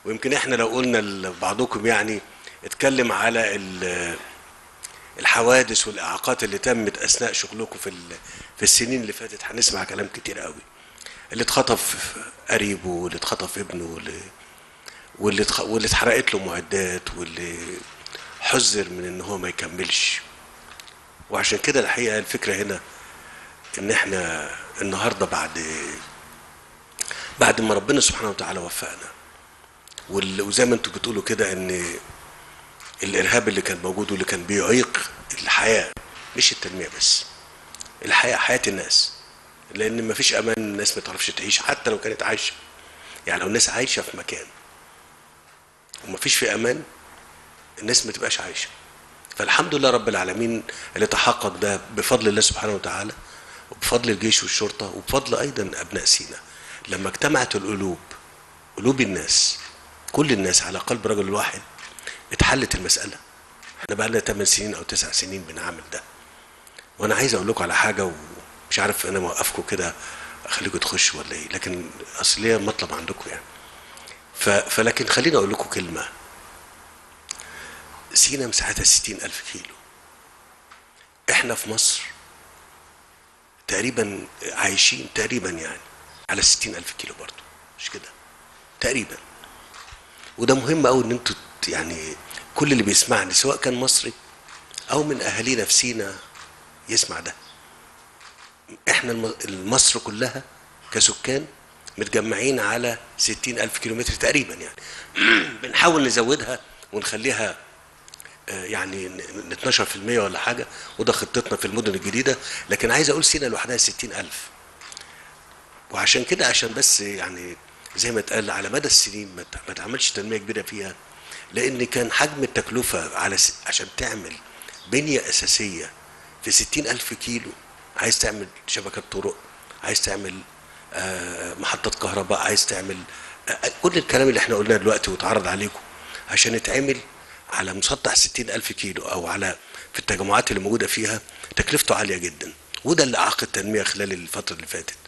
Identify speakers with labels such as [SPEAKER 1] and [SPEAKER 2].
[SPEAKER 1] ويمكن احنا لو قلنا لبعضكم يعني اتكلم على ال- الحوادث والاعاقات اللي تمت اثناء شغلكم في ال- في السنين اللي فاتت هنسمع كلام كتير قوي اللي اتخطف قريبه واللي اتخطف ابنه واللي واللي اتخ- واللي اتحرقت له معدات واللي حذر من ان هو ما يكملش وعشان كده الحقيقه الفكره هنا ان احنا النهارده بعد بعد ما ربنا سبحانه وتعالى وفقنا وال- وزي ما انتوا بتقولوا كده ان الارهاب اللي كان موجود واللي كان بيعيق الحياه مش التنميه بس الحياه حياه الناس لان ما فيش امان الناس ما تعرفش تعيش حتى لو كانت عايشه يعني لو الناس عايشه في مكان وما فيش في امان الناس ما تبقاش عايشه فالحمد لله رب العالمين اللي تحقق ده بفضل الله سبحانه وتعالى وبفضل الجيش والشرطه وبفضل ايضا ابناء سينا لما اجتمعت القلوب قلوب الناس كل الناس على قلب رجل واحد اتحلت المساله احنا بقى لنا 8 سنين او 9 سنين بنعمل ده وانا عايز اقول لكم على حاجه ومش عارف انا موقفكم كده اخليكم تخشوا ولا ايه لكن اصل ليا مطلب عندكم يعني ف... فلكن خليني اقول لكم كلمه سينا مساحتها 60 ألف كيلو احنا في مصر تقريبا عايشين تقريبا يعني على 60 ألف كيلو برضو مش كده تقريبا وده مهم قوي ان انتوا ت- يعني كل اللي بيسمعني سواء كان مصري او من اهالينا في سينا يسمع ده احنا الم- مصر كلها كسكان متجمعين على 60 ألف كيلومتر تقريبا يعني بنحاول نزودها ونخليها آه، يعني ن- 12% ولا حاجة وده خطتنا في المدن الجديدة لكن عايز أقول سينا لوحدها 60 ألف وعشان كده عشان بس يعني زي ما اتقال على مدى السنين ما ت- ما تعملش تنمية كبيرة فيها لأن كان حجم التكلفة على س- عشان تعمل بنية أساسية في 60 ألف كيلو عايز تعمل شبكات طرق عايز تعمل آه، محطة كهرباء عايز تعمل آه، كل الكلام اللي احنا قلناه دلوقتي واتعرض عليكم عشان يتعمل على مسطح 60 ألف كيلو أو على في التجمعات اللي موجودة فيها تكلفته عالية جدا وده اللي أعاق التنمية خلال الفترة اللي فاتت